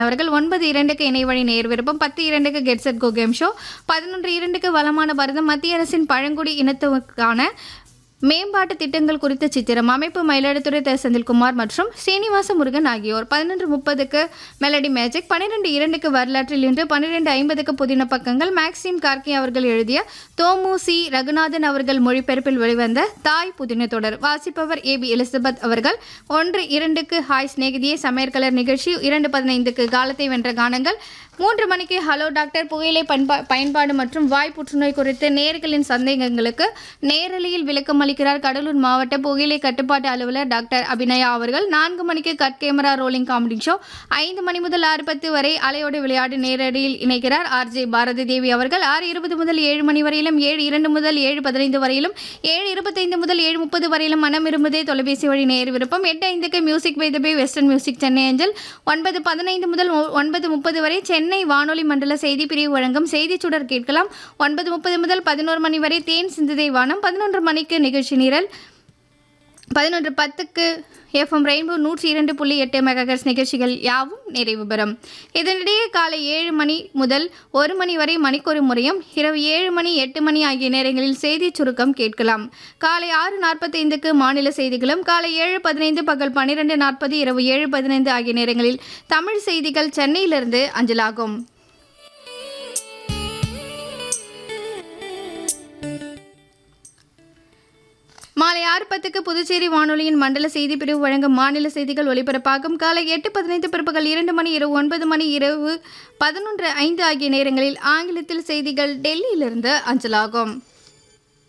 அவர்கள் ஒன்பது இரண்டுக்கு இணையவழி நேர் விருப்பம் பத்து இரண்டுக்கு get set go game show பதினொன்று இரண்டுக்கு வளமான பாரதம் மத்திய அரசின் பழங்குடி இனத்துக்கான மேம்பாட்டு திட்டங்கள் குறித்த சித்திரம் அமைப்பு மயிலாடுதுறை த. செந்தில்குமார் மற்றும் ஸ்ரீனிவாச முருகன் ஆகியோர் பதினொன்று முப்பதுக்கு மெலடி மேஜிக் பன்னிரெண்டு இரண்டுக்கு வரலாற்றில் இன்று பன்னிரெண்டு ஐம்பதுக்கு புதின பக்கங்கள் மேக்சிம் கார்கே அவர்கள் எழுதிய தோமு சி ரகுநாதன் அவர்கள் மொழிபெயர்ப்பில் வெளிவந்த தாய் புதின தொடர் வாசிப்பவர் ஏ பி எலிசபெத் அவர்கள் ஒன்று இரண்டுக்கு ஹாய் சிநேகிதியே சமையற்கலர் நிகழ்ச்சி இரண்டு பதினைந்துக்கு காலத்தை வென்ற கானங்கள் மூன்று மணிக்கு ஹலோ டாக்டர் புகையிலை பண்பா பயன்பாடு மற்றும் வாய் புற்றுநோய் குறித்து நேர்களின் சந்தேகங்களுக்கு நேரலையில் விளக்கம் அளிக்கிறார் கடலூர் மாவட்ட புகையிலை கட்டுப்பாட்டு அலுவலர் டாக்டர் அபிநயா அவர்கள் நான்கு மணிக்கு cut camera rolling comedy show ஐந்து மணி முதல் ஆறு பத்து வரை அலையோடு விளையாடு நேரடியில் இணைக்கிறார் ஆர்ஜே பாரதி தேவி அவர்கள் ஆறு இருபது முதல் ஏழு மணி வரையிலும் ஏழு இரண்டு முதல் ஏழு பதினைந்து வரையிலும் ஏழு இருபத்தைந்து முதல் ஏழு முப்பது வரையிலும் மனம் இரும்புதே தொலைபேசி வழி நேர் விருப்பம் எட்டு ஐந்துக்கு music by the bay western music Chennai அஞ்சல் ஒன்பது பதினைந்து முதல் ஒ- ஒன்பது முப்பது வரை சென்னை வானொலி மண்டல செய்தி பிரிவு வழங்கும் செய்தி சுடர் கேட்கலாம் ஒன்பது முப்பது முதல் பதினோரு மணி வரை தேன் சிந்துதை வானம் பதினொன்று மணிக்கு நிகழ்ச்சி நிரல் பதினொன்று பத்துக்கு எஃப்எம் ரெயின்போ நூற்றி இரண்டு புள்ளி எட்டு மெகாஹெர்ட்ஸ் நிகழ்ச்சிகள் யாவும் நிறைவு பெறும் இதனிடையே காலை ஏழு மணி முதல் ஒரு மணி வரை மணிக்கொரு முறையும் இரவு ஏழு மணி எட்டு மணி ஆகிய நேரங்களில் செய்தி சுருக்கம் கேட்கலாம் காலை ஆறு நாற்பத்தைந்துக்கு மாநில செய்திகளும் காலை ஏழு பதினைந்து பகல் பன்னிரெண்டு நாற்பது இரவு ஏழு பதினைந்து ஆகிய நேரங்களில் தமிழ் செய்திகள் சென்னையிலிருந்து அஞ்சலாகும் மாலை ஆறு பத்துக்கு புதுச்சேரி வானொலியின் மண்டல செய்தி பிரிவு வழங்கும் மாநில செய்திகள் ஒலிபரப்பாகும் காலை எட்டு பதினைந்து பிற்பகல் இரண்டு மணி இரவு ஒன்பது மணி இரவு பதினொன்று ஐந்து ஆகிய நேரங்களில் ஆங்கிலத்தில் செய்திகள் டெல்லியிலிருந்து அஞ்சலாகும்